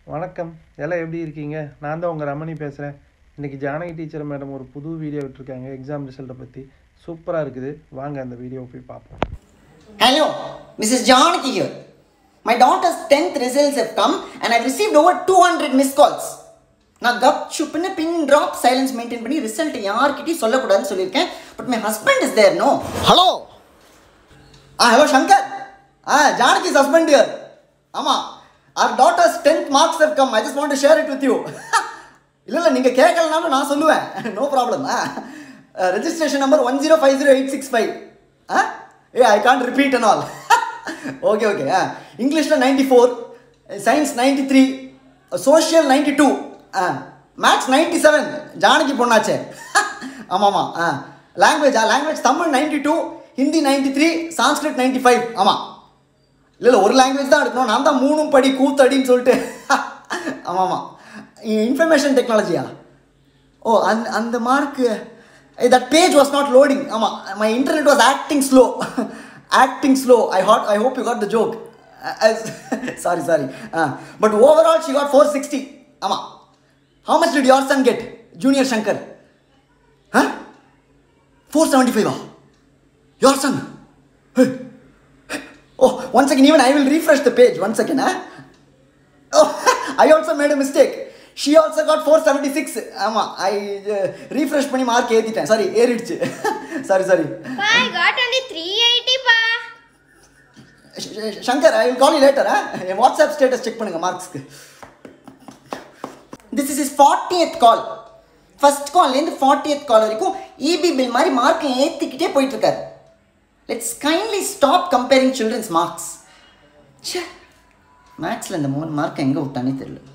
வணக்கம் எல்லாம் எப்படி இருக்கீங்க நான் தான் உங்கள் ரமணி பேசுகிறேன் இன்றைக்கி ஜானகி டீச்சர் மேடம் ஒரு புது வீடியோ விட்டுருக்காங்க எக்ஸாம் ரிசல்ட்டை பற்றி சூப்பராக இருக்குது வாங்க அந்த வீடியோவை போய் பார்ப்போம் Hello, Mrs. Janaki here. My daughter's 10th results have come and I've received over 200 missed calls. நான் கப் சுப்புன்னு பின் ட்ராப் சைலன்ஸ் மெயின்டைன் பண்ணி ரிசல்ட் யார்கிட்டயும் சொல்லக்கூடாதுன்னு சொல்லியிருக்கேன் but my husband is there no hello ah hello Shankar ah Janaki's husband here ஆமாம் our daughter's tenth marks have come I just want to share it with you இல்லை இல்லை நீங்கள் கேட்கலனாலும் நான் சொல்லுவேன் no problem ah registration number one zero five zero eight six five ah uh I can't repeat and all okay okay ah இங்கிலீஷில் ninety four science ninety three social ninety two ah maths ninety seven Janaki பொண்ணாச்சே ஆமாம் ஆமாம் ah language language Tamil ninety two Hindi ninety three Sanskrit ninety five ஆமாம் இல்லை இல்லை ஒரு language தான் எடுக்கணும் நான் தான் மூணும் படி கூத்தடின்னு சொல்லிட்டு ஆமாம் ஆமாம் இன்ஃபர்மேஷன் டெக்னாலஜியா ஓ அந்த அந்த mark that page was not loading ஆமாம் my internet was acting slow acting slow I had I hope you got the joke sorry sorry but overall she got four sixty ஆமாம் how much did your son get junior Shankar ah four seventy ஃபைவா your son Oh, one second, even I will refresh the page. One second, huh? Oh, I also made a mistake. She also got 476. ஆமாம் I refresh பண்ணி mark ஏற்றிட்டேன் sorry ஏறிடுச்சு sorry sorry Pa, I got only 380 pa. Shankar I will call you later என் WhatsApp status check பண்ணுங்க மார்க்ஸ்க்கு this is is fortieth call first கால்லேருந்து fortieth call வரைக்கும் EB bill மாதிரி மார்க்கை ஏற்றிக்கிட்டே போயிட்டு இருக்காரு let's kindly stop comparing children's marks ச்சே மேக்ஸில் இந்த மூணு மார்க் எங்கே விட்டானே தெரியல